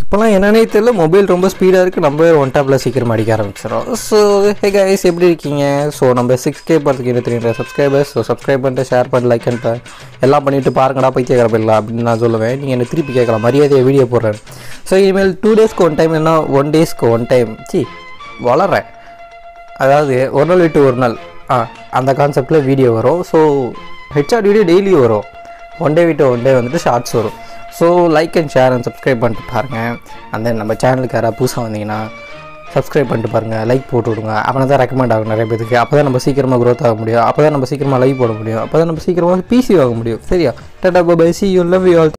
இப்போலாம் என்னன்னே தெரியல மொபைல் ரொம்ப ஸ்பீடாக இருக்குது நம்ம ஒன் டேப்பில் சீக்கிரமாக அடிக்க ஆரம்பிச்சிடும் ஸோ ஹே கைஸ் எப்படி இருக்கீங்க ஸோ நம்ம சிக்ஸ் கே படத்துக்கு இருபத்தி சப்ஸ்கிரைபர்ஸ் ஸோ சப்ஸ்கிரைப் பண்ணிட்டு ஷேர் பண்ணிட்டு லைக் பண்ணிட்டு எல்லாம் பண்ணிவிட்டு பாருங்கடா போய் கேட்குற போயிடல அப்படின்னு நான் சொல்லுவேன் நீங்கள் என்ன திருப்பி கேட்கலாம் மரியாதையை வீடியோ போடுறேன் ஸோ இனிமேல் டூ டேஸ்க்கு ஒன் டைம் என்ன ஒன் டேஸ்க்கு ஒன் டைம் சி வளர்றேன் அதாவது ஒரு நாள் விட்டு ஒரு நாள் ஆ அந்த கான்செப்டில் வீடியோ வரும் ஸோ ஹெச்ஆர் வீடியோ டெய்லி வரும் ஒன் டே விட்டு ஒன் டே வந்துட்டு ஷார்ட்ஸ் வரும் so like and share and subscribe பண்ணிட்டு பாருங்கள் அந்த நம்ம சேனலுக்கு யாராவது புதுசாக வந்தீங்கன்னா சப்ஸ்கிரைப் பண்ணிட்டு பாருங்கள் லைக் போட்டு விடுங்க அப்போ தான் ரெக்கமெண்ட் ஆகும் நிறைய பேருக்கு அப்போ தான் நம்ம சீக்கிரமாக க்ரோத் ஆக முடியும் அப்போ தான் நம்ம சீக்கிரமாக லைக் போட முடியும் அப்போ தான் நம்ம சீக்கிரமாக பிசி வாங்க முடியும் சரியா tata bye see you love you all